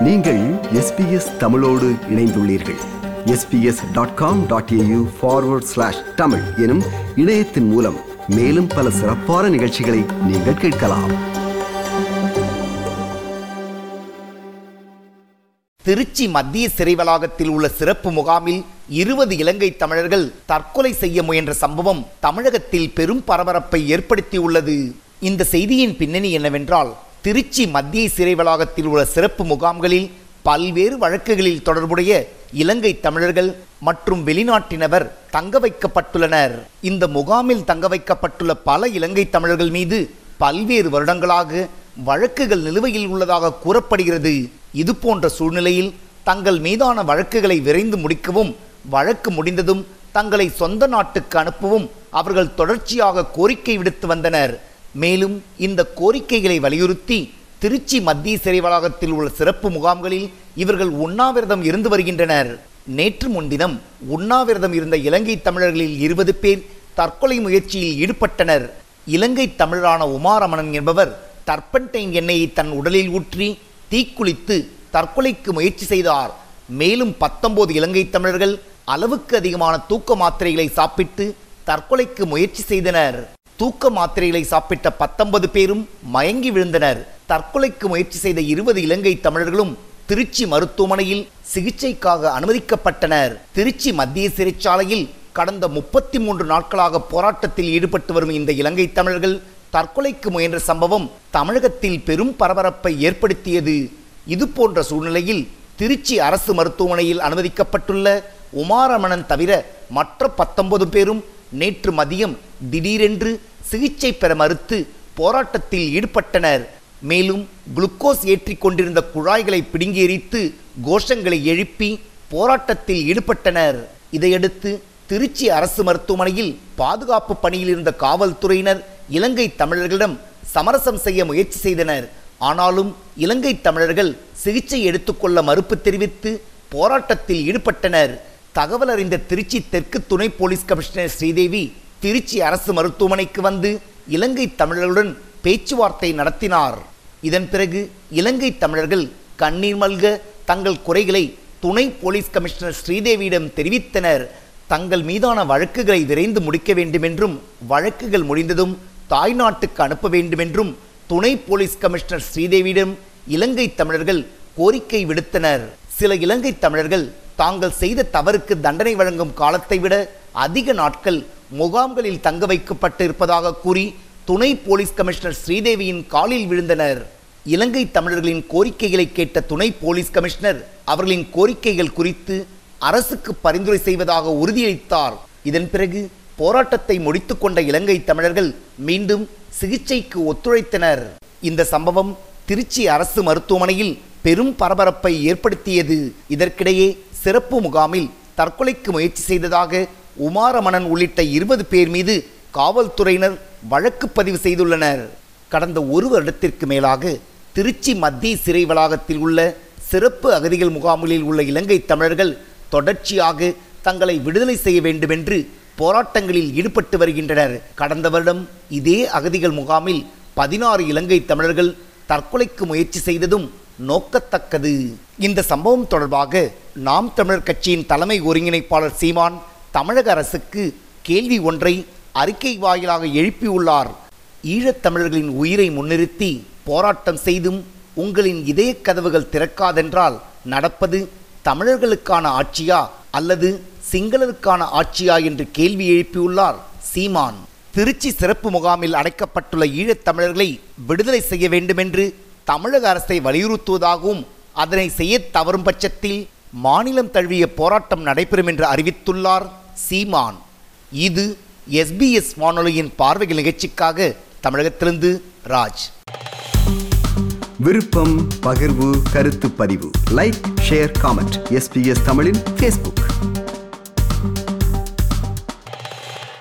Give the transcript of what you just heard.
நீங்கள் எஸ்பிஎஸ் தமிழோடு இணைந்துள்ளீர்கள் SBS dot com dot AU forward slash Tamil எனும் இணையத்தின் மூலம் மேலும் பல சிறப்பான நிகழ்ச்சிகளை நீங்கள் கேட்கலாம் திருச்சி மத்திய சிறை வளாகத்தில் உள்ள சிறப்பு முகாமில் இருபது இலங்கை தமிழர்கள் தற்கொலை செய்ய முயன்ற சம்பவம் தமிழகத்தில் பெரும் பரபரப்பை ஏற்படுத்தியுள்ளது இந்த செய்தியின் பின்னணி என்னவென்றால் திருச்சி மத்திய சிறை வளாகத்தில் உள்ள சிறப்பு முகாம்களில் பல்வேறு வழக்குகளில் தொடர்புடைய இலங்கை தமிழர்கள் மற்றும் வெளிநாட்டினவர் தங்க வைக்கப்பட்டுள்ளனர் இந்த முகாமில் தங்க வைக்கப்பட்டுள்ள பல இலங்கை தமிழர்கள் மீது பல்வேறு வருடங்களாக வழக்குகள் நிலுவையில் உள்ளதாக கூறப்படுகிறது இது போன்ற சூழ்நிலையில் தங்கள் மீதான வழக்குகளை விரைந்து முடிக்கவும் வழக்கு முடிந்ததும் தங்களை சொந்த நாட்டுக்கு அனுப்பவும் அவர்கள் தொடர்ச்சியாக கோரிக்கை விடுத்து வந்தனர் மேலும் இந்த கோரிக்கைகளை வலியுறுத்தி திருச்சி மத்திய சிறை வளாகத்தில் உள்ள சிறப்பு முகாம்களில் இவர்கள் உண்ணாவிரதம் இருந்து வருகின்றனர் நேற்று முன்தினம் உண்ணாவிரதம் இருந்த இலங்கை தமிழர்களில் இருபது பேர் தற்கொலை முயற்சியில் ஈடுபட்டனர் இலங்கை தமிழரான உமாரமணன் என்பவர் டர்பன்டைன் எண்ணெயை தன் உடலில் ஊற்றி தீக்குளித்து தற்கொலைக்கு முயற்சி செய்தார் மேலும் பத்தொன்பது இலங்கை தமிழர்கள் அளவுக்கு அதிகமான தூக்க மாத்திரைகளை சாப்பிட்டு தற்கொலைக்கு முயற்சி செய்தனர் தூக்க மாத்திரைகளை சாப்பிட்ட பத்தொன்பது பேரும் மயங்கி விழுந்தனர் தற்கொலைக்கு முயற்சி செய்த இருபது இலங்கை தமிழர்களும் திருச்சி மருத்துவமனையில் சிகிச்சைக்காக அனுமதிக்கப்பட்டனர் திருச்சி மத்திய சிறைச்சாலையில் கடந்த முப்பத்தி மூன்று நாட்களாக போராட்டத்தில் ஈடுபட்டு வரும் இந்த இலங்கை தமிழர்கள் தற்கொலைக்கு முயன்ற சம்பவம் தமிழகத்தில் பெரும் பரபரப்பை ஏற்படுத்தியது இது போன்ற சூழ்நிலையில் திருச்சி அரசு மருத்துவமனையில் அனுமதிக்கப்பட்டுள்ள உமாரமணன் தவிர மற்ற பத்தொன்பது பேரும் நேற்று மதியம் திடீரென்று சிகிச்சை பெற மறுத்து போராட்டத்தில் ஈடுபட்டனர் மேலும் குளுக்கோஸ் ஏற்றிக் கொண்டிருந்த குழாய்களை பிடுங்கி எறித்து கோஷங்களை எழுப்பி போராட்டத்தில் ஈடுபட்டனர் இதையடுத்து திருச்சி அரசு மருத்துவமனையில் பாதுகாப்பு பணியில் இருந்த காவல்துறையினர் இலங்கை தமிழர்களிடம் சமரசம் செய்ய முயற்சி செய்தனர் ஆனாலும் இலங்கை தமிழர்கள் சிகிச்சை எடுத்துக்கொள்ள மறுப்பு தெரிவித்து போராட்டத்தில் ஈடுபட்டனர் தகவல் அறிந்த திருச்சி தெற்கு துணை போலீஸ் கமிஷனர் ஸ்ரீதேவி திருச்சி அரசு மருத்துவமனைக்கு வந்து இலங்கை தமிழர்களுடன் பேச்சுவார்த்தை நடத்தினார் இதன் பிறகு இலங்கை தமிழர்கள் கண்ணீர் மல்க தங்கள் குறைகளை துணை போலீஸ் கமிஷனர் ஸ்ரீதேவியிடம் தெரிவித்தனர் தங்கள் மீதான வழக்குகளை விரைந்து முடிக்க வேண்டுமென்றும் வழக்குகள் முடிந்ததும் தாய்நாட்டுக்கு அனுப்ப வேண்டுமென்றும் துணை போலீஸ் கமிஷனர் ஸ்ரீதேவியிடம் இலங்கை தமிழர்கள் கோரிக்கை விடுத்தனர் சில இலங்கை தமிழர்கள் தாங்கள் செய்த தவறுக்கு தண்டனை வழங்கும் காலத்தை விட அதிக நாட்கள் முகாம்களில் தங்க வைக்கப்பட்டு இருப்பதாக கூறி துணை போலீஸ் கமிஷனர் ஸ்ரீதேவியின் காலில் விழுந்தனர் இலங்கை தமிழர்களின் கோரிக்கைகளை கேட்ட துணை போலீஸ் கமிஷனர் அவர்களின் கோரிக்கைகள் குறித்து அரசுக்கு பரிந்துரை செய்வதாக உறுதியளித்தார் இதன் பிறகு போராட்டத்தை முடித்துக்கொண்ட இலங்கை தமிழர்கள் மீண்டும் சிகிச்சைக்கு ஒத்துழைத்தனர் இந்த சம்பவம் திருச்சி அரசு மருத்துவமனையில் பெரும் பரபரப்பை ஏற்படுத்தியது இதற்கிடையே சிறப்பு முகாமில் தற்கொலைக்கு முயற்சி செய்ததாக உமாரமணன் உள்ளிட்ட இருபது பேர் மீது காவல்துறையினர் வழக்கு பதிவு செய்துள்ளனர் கடந்த ஒரு வருடத்திற்கு மேலாக திருச்சி மத்திய சிறை வளாகத்தில் உள்ள சிறப்பு அகதிகள் முகாம்களில் உள்ள இலங்கை தமிழர்கள் தொடர்ச்சியாக தங்களை விடுதலை செய்ய வேண்டுமென்று போராட்டங்களில் ஈடுபட்டு வருகின்றனர் கடந்த வருடம் இதே அகதிகள் முகாமில் பதினாறு இலங்கை தமிழர்கள் தற்கொலைக்கு முயற்சி செய்ததும் நோக்கத்தக்கது இந்த சம்பவம் தொடர்பாக நாம் தமிழர் கட்சியின் தலைமை ஒருங்கிணைப்பாளர் சீமான் தமிழக அரசுக்கு கேள்வி ஒன்றை அறிக்கை வாயிலாக எழுப்பியுள்ளார் ஈழத் தமிழர்களின் உயிரை முன்னிறுத்தி போராட்டம் செய்தும் உங்களின் இதய கதவுகள் திறக்காதென்றால் நடப்பது தமிழர்களுக்கான ஆட்சியா அல்லது சிங்களருக்கான ஆட்சியா என்று கேள்வி எழுப்பியுள்ளார் சீமான் திருச்சி சிறப்பு முகாமில் அடைக்கப்பட்டுள்ள ஈழத் தமிழர்களை விடுதலை செய்ய வேண்டுமென்று தமிழக அரசை வலியுறுத்துவதாகவும் அதனை செய்ய தவறும் பட்சத்தில் மாநிலம் தழுவிய போராட்டம் நடைபெறும் என்று அறிவித்துள்ளார் சீமான் இது எஸ்பிஎஸ் வானொலியின் பார்வைகள் நிகழ்ச்சிக்காக தமிழகத்திலிருந்து ராஜ் விருப்பம் பகிர்வு கருத்து பதிவு லைக் ஷேர் காமெண்ட் எஸ்பிஎஸ் தமிழின் ஃபேஸ்புக்